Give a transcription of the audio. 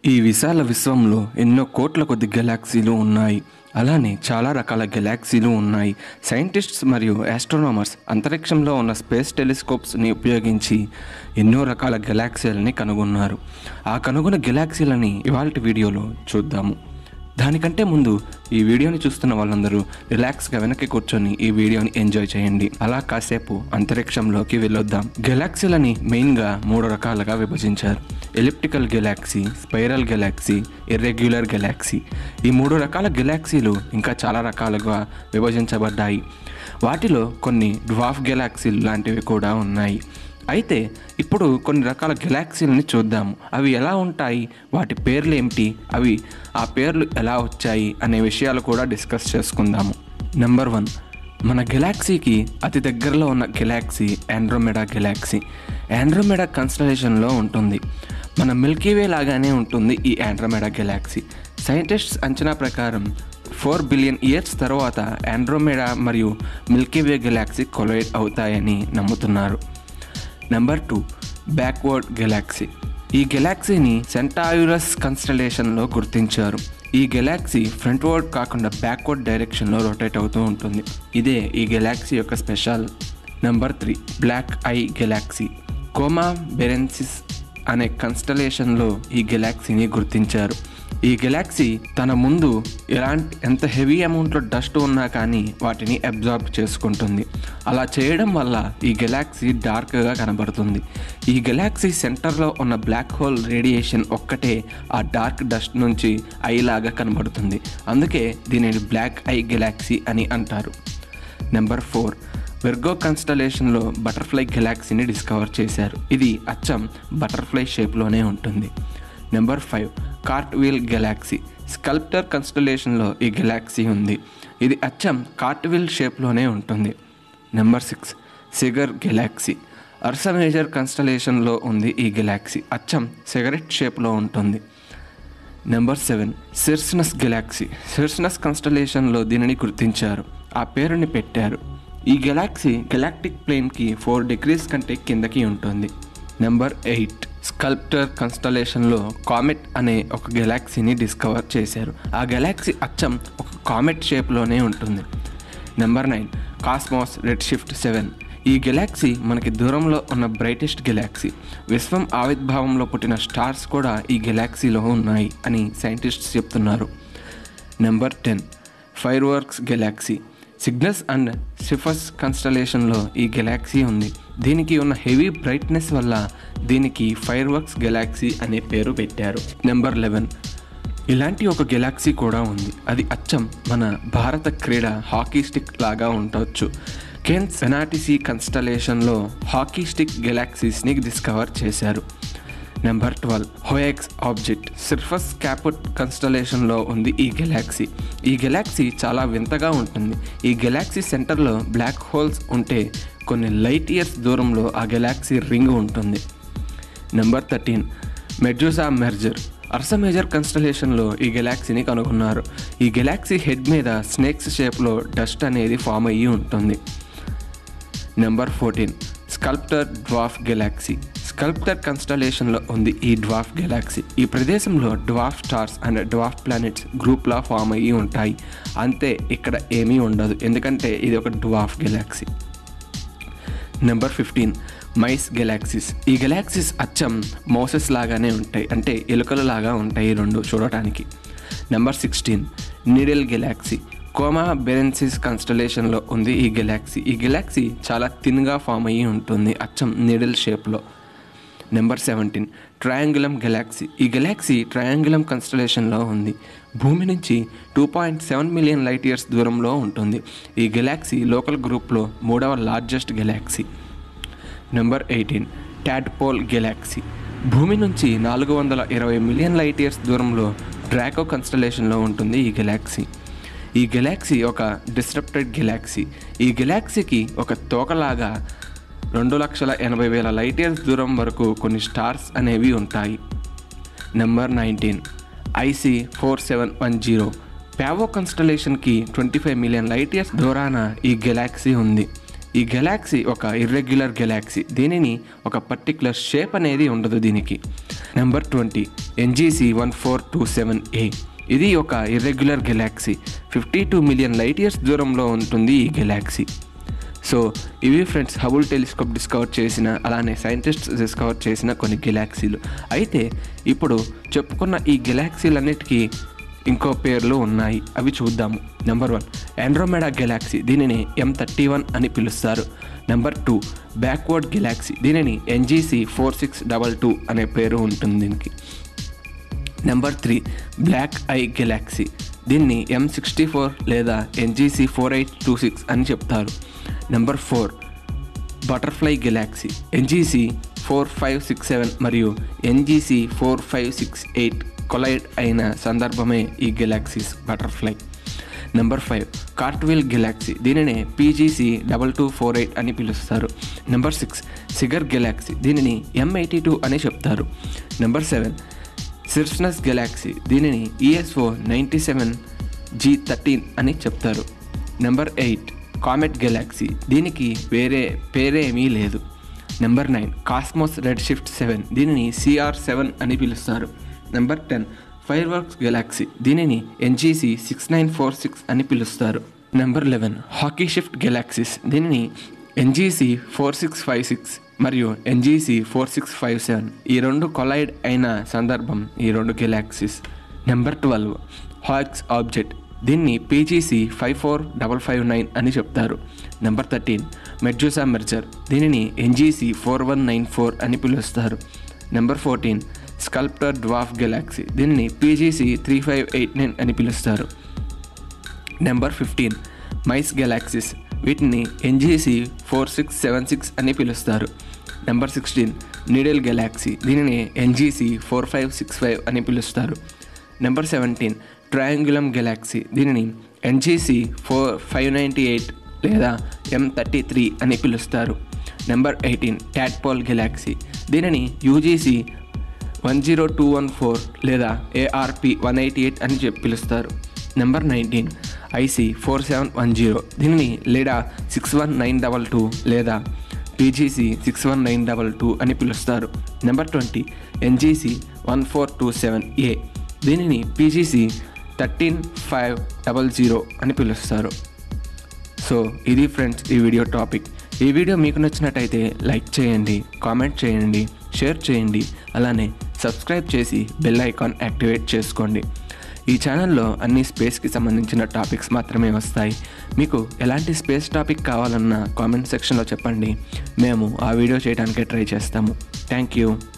ఈ విశాల విశ్వంలో ఎన్నో కోట్ల కొద్ది గెలాక్సీలు ఉన్నాయి అలానే చాలా రకాల గెలాక్సీలు ఉన్నాయి సైంటిస్ట్స్ మరియు ఆస్ట్రోనామర్స్ అంతరిక్షంలో ఉన్న స్పేస్ టెలిస్కోప్స్ని ఉపయోగించి ఎన్నో రకాల గెలాక్సీలని కనుగొన్నారు ఆ కనుగొన్న గెలాక్సీలని ఇవాళ వీడియోలో చూద్దాము దానికంటే ముందు ఈ వీడియోని చూస్తున్న వాళ్ళందరూ రిలాక్స్గా వెనక్కి కూర్చొని ఈ వీడియోని ఎంజాయ్ చేయండి అలా కాసేపు అంతరిక్షంలోకి వెళ్ళొద్దాం గెలాక్సీలని మెయిన్గా మూడు రకాలుగా విభజించారు elliptical galaxy spiral galaxy irregular galaxy ఈ మూడు రకాల గెలాక్సీలు ఇంకా చాలా రకాలుగా విభజించబడ్డాయి వాటిలో కొన్ని డ్వాఫ్ గెలాక్సీలు లాంటివి కూడా ఉన్నాయి అయితే ఇప్పుడు కొన్ని రకాల గెలాక్సీలని చూద్దాము అవి ఎలా ఉంటాయి వాటి పేర్లు ఏమిటి అవి ఆ పేర్లు ఎలా వచ్చాయి అనే విషయాలు కూడా డిస్కస్ చేసుకుందాము నెంబర్ వన్ మన గెలాక్సీకి అతి దగ్గరలో ఉన్న గెలాక్సీ ఆండ్రోమెడా గెలాక్సీ ఆండ్రోమెడా కన్స్టలేషన్లో ఉంటుంది మన మిల్కీవే లాగానే ఉంటుంది ఈ ఆండ్రోమెడా గెలాక్సీ సైంటిస్ట్స్ అంచనా ప్రకారం ఫోర్ బిలియన్ ఇయర్స్ తర్వాత ఆండ్రోమెడా మరియు మిల్కీవే గెలాక్సీ కొలైడ్ అవుతాయని నమ్ముతున్నారు నెంబర్ టూ బ్యాక్వర్డ్ గెలాక్సీ ఈ గెలాక్సీని సెంటాయురస్ కన్స్టలేషన్లో గుర్తించారు ఈ గెలాక్సీ ఫ్రంట్ వర్డ్ కాకుండా బ్యాక్వర్డ్ డైరెక్షన్లో రొటేట్ అవుతూ ఉంటుంది ఇదే ఈ గెలాక్సీ యొక్క special number three black eye galaxy Coma Berenices అనే కన్స్టలేషన్లో ఈ గెలాక్సీని గుర్తించారు ఈ గెలాక్సీ తన ముందు ఎలాంటి ఎంత హెవీ అమౌంట్లో డస్ట్ ఉన్నా కానీ వాటిని అబ్జార్బ్ చేసుకుంటుంది అలా చేయడం వల్ల ఈ గెలాక్సీ డార్క్గా కనబడుతుంది ఈ గెలాక్సీ సెంటర్లో ఉన్న బ్లాక్ హోల్ రేడియేషన్ ఒక్కటే ఆ డార్క్ డస్ట్ నుంచి ఐ లాగా కనబడుతుంది అందుకే దీనిని బ్లాక్ ఐ గెలాక్సీ అని అంటారు నెంబర్ ఫోర్ వెర్గో కన్స్టలేషన్లో బటర్ఫ్లై గెలాక్సీని డిస్కవర్ చేశారు ఇది అచ్చం బటర్ఫ్లై షేప్లోనే ఉంటుంది number five cartwheel galaxy Sculptor కన్స్టలేషన్లో ఈ గెలాక్సీ ఉంది ఇది అచ్చం కార్ట్ వీల్ షేప్లోనే ఉంటుంది number six cigar galaxy Ursa Major కన్స్టలేషన్లో ఉంది ఈ గెలాక్సీ అచ్చం సిగరెట్ షేప్లో ఉంటుంది number seven Circinus galaxy Circinus కన్స్టలేషన్లో దీనిని గుర్తించారు ఆ పేరుని పెట్టారు ఈ గెలాక్సీ గెలాక్టిక్ ప్లేన్కి ఫోర్ డిగ్రీస్ కంటే కిందకి ఉంటుంది నెంబర్ ఎయిట్ స్కల్ప్టర్ కన్స్టలేషన్లో కామెట్ అనే ఒక గెలాక్సీని డిస్కవర్ చేశారు ఆ గెలాక్సీ అచ్చం ఒక కామెట్ షేప్లోనే ఉంటుంది number nine cosmos red shift seven ఈ గెలాక్సీ మనకి దూరంలో ఉన్న బ్రైటెస్ట్ గెలాక్సీ విశ్వం ఆవిర్భావంలో పుట్టిన స్టార్స్ కూడా ఈ గెలాక్సీలో ఉన్నాయి అని సైంటిస్ట్స్ చెప్తున్నారు number ten fire works galaxy Cygnus and Cepheus కన్స్టలేషన్లో ఈ గెలాక్సీ ఉంది దీనికి ఉన్న హెవీ బ్రైట్నెస్ వల్ల దీనికి ఫైర్ వర్క్స్ గెలాక్సీ అనే పేరు పెట్టారు నెంబర్ లెవెన్ ఇలాంటి ఒక గెలాక్సీ కూడా ఉంది అది అచ్చం మన భారత క్రీడ హాకీ స్టిక్ లాగా ఉండవచ్చు కెన్స్ పెనాటిసీ కన్స్టలేషన్లో హాకీ స్టిక్ గెలాక్సీస్ని డిస్కవర్ చేశారు number twelve Hoag's object Serpens Caput కన్స్టలేషన్లో ఉంది ఈ గెలాక్సీ ఈ గెలాక్సీ చాలా వింతగా ఉంటుంది ఈ గెలాక్సీ సెంటర్లో బ్లాక్ హోల్స్ ఉంటే కొన్ని లైట్ ఇయర్స్ దూరంలో ఆ గెలాక్సీ రింగ్ ఉంటుంది number thirteen Medusa merger Ursa Major కన్స్టలేషన్లో ఈ గెలాక్సీని కనుగొన్నారు ఈ గెలాక్సీ హెడ్ మీద స్నేక్స్ షేప్లో డస్ట్ అనేది ఫామ్ అయ్యి ఉంటుంది number fourteen sculptor dwarf galaxy Sculptor కన్స్టలేషన్లో ఉంది ఈ డ్వాఫ్ గెలాక్సీ ఈ ప్రదేశంలో dwarf stars and dwarf planets గ్రూప్లా ఫామ్ అయ్యి ఉంటాయి అంతే ఇక్కడ ఏమీ ఉండదు ఎందుకంటే ఇది ఒక dwarf galaxy number fifteen mice galaxies ఈ గెలాక్సీస్ అచ్చం మౌసెస్ లాగానే ఉంటాయి అంటే ఎలుకల లాగా ఉంటాయి ఈ రెండు చూడటానికి number sixteen needle galaxy Coma Berenices కన్స్టలేషన్లో ఉంది ఈ గెలాక్సీ ఈ గెలాక్సీ చాలా థిన్గా ఫామ్ అయ్యి ఉంటుంది అచ్చం నీడిల్ షేప్లో నెంబర్ సెవెంటీన్ ట్రయాంగులం గెలాక్సీ ఈ గెలాక్సీ ట్రయాంగులం కన్స్టలేషన్లో ఉంది భూమి నుంచి two point seven million light years దూరంలో ఉంటుంది ఈ గెలాక్సీ లోకల్ గ్రూప్లో మూడవ largest galaxy number eighteen tadpole galaxy భూమి నుంచి నాలుగు వందల ఇరవై మిలియన్ లైట్ ఇయర్స్ దూరంలో డ్రాకో కన్స్టలేషన్లో ఉంటుంది ఈ గెలాక్సీ ఈ గెలాక్సీ ఒక డిస్ట్రప్టెడ్ గెలాక్సీ ఈ గెలాక్సీకి ఒక తోకలాగా రెండు లక్షల ఎనభై వేల లైట్ ఇయర్స్ దూరం వరకు కొన్ని స్టార్స్ అనేవి ఉంటాయి number nineteen IC four seven one zero Pavo కన్స్టలేషన్కి twenty five million light years దూరాన ఈ గెలాక్సీ ఉంది ఈ గెలాక్సీ ఒక ఇర్రెగ్యులర్ గెలాక్సీ దీనిని ఒక పర్టిక్యులర్ షేప్ అనేది ఉండదు దీనికి number twenty NGC one four two seven A ఇది ఒక irregular galaxy fifty two million light years దూరంలో ఉంటుంది ఈ గెలాక్సీ సో ఇవి ఫ్రెండ్స్ హబుల్ టెలిస్కోప్ డిస్కవర్ చేసిన అలానే సైంటిస్ట్స్ డిస్కవర్ చేసిన కొన్ని గెలాక్సీలు అయితే ఇప్పుడు చెప్పుకున్న ఈ గెలాక్సీలన్నిటికీ ఇంకో పేర్లు ఉన్నాయి అవి చూద్దాము నెంబర్ వన్ ఆండ్రోమెడా గెలాక్సీ దీనిని ఎం థర్టీ వన్ అని పిలుస్తారు నెంబర్ టూ బ్యాక్వర్డ్ గెలాక్సీ దీనిని NGC four six double two అనే పేరు ఉంటుంది దీనికి number three black eye galaxy దీన్ని ఎం సిక్స్టీ ఫోర్ లేదా NGC four eight two six అని చెప్తారు number four butterfly galaxy NGC four five six seven మరియు NGC four five six eight collide అయిన సందర్భమే ఈ galaxies butterfly number five cartwheel galaxy దీనినే PGC double two four eight అని పిలుస్తారు number six cigar Galaxy దీనిని ఎం ఎయిటీ టూ అని చెప్తారు నెంబర్ సెవెన్ సిర్స్నస్ గెలాక్సీ దీనిని ESO ninety seven G thirteen అని చెప్తారు నెంబర్ ఎయిట్ కామెట్ గెలాక్సీ దీనికి వేరే పేరేమీ లేదు number nine cosmos red shift seven దీనిని సిఆర్ సెవెన్ అని పిలుస్తారు number ten fire works galaxy దీనిని NGC six nine four six అని పిలుస్తారు number eleven hockey shift galaxies దీనిని NGC four six five six మరియు NGC four six five seven ఈ రెండు కొలైడ్ అయిన సందర్భం ఈ రెండు galaxies number twelve Hoag's object దీన్ని PGC five four double five nine అని చెప్తారు నెంబర్ థర్టీన్ మెడ్జూసా మెర్జర్ దీనిని NGC four one nine four అని పిలుస్తారు number fourteen sculptor dwarf galaxy దీనిని PGC three five eight nine అని పిలుస్తారు నెంబర్ ఫిఫ్టీన్ మైస్ గెలాక్సీస్ వీటిని NGC four six seven six అని పిలుస్తారు నెంబర్ సిక్స్టీన్ నీడెల్ గెలాక్సీ దీనిని NGC four five six five అని పిలుస్తారు నెంబర్ సెవెంటీన్ ట్రయాంగులం గెలాక్సీ దీనిని NGC four five ninety eight లేదా ఎం థర్టీ త్రీ అని పిలుస్తారు నెంబర్ ఎయిటీన్ ట్యాట్పాల్ గెలాక్సీ దీనిని UGC one zero two one four లేదా ARP one eighty eight అని చెప్పి పిలుస్తారు number nineteen IC four seven one zero దీనిని లేదా six one nine double two లేదా PGC six one nine double two అని పిలుస్తారు number twenty NGC one four two seven A దీనిని PGC thirteen five double zero అని పిలుస్తారు so ఇది friends ఈ వీడియో టాపిక్ ఈ వీడియో మీకు నచ్చినట్టయితే లైక్ చేయండి కామెంట్ చేయండి షేర్ చేయండి అలానే సబ్స్క్రైబ్ చేసి బెల్ ఐకాన్ యాక్టివేట్ చేసుకోండి ఈ ఛానల్లో అన్ని స్పేస్కి సంబంధించిన టాపిక్స్ మాత్రమే వస్తాయి మీకు ఎలాంటి స్పేస్ టాపిక్ కావాలన్నా కామెంట్ సెక్షన్లో చెప్పండి మేము ఆ వీడియో చేయడానికి ట్రై చేస్తాము థ్యాంక్ యూ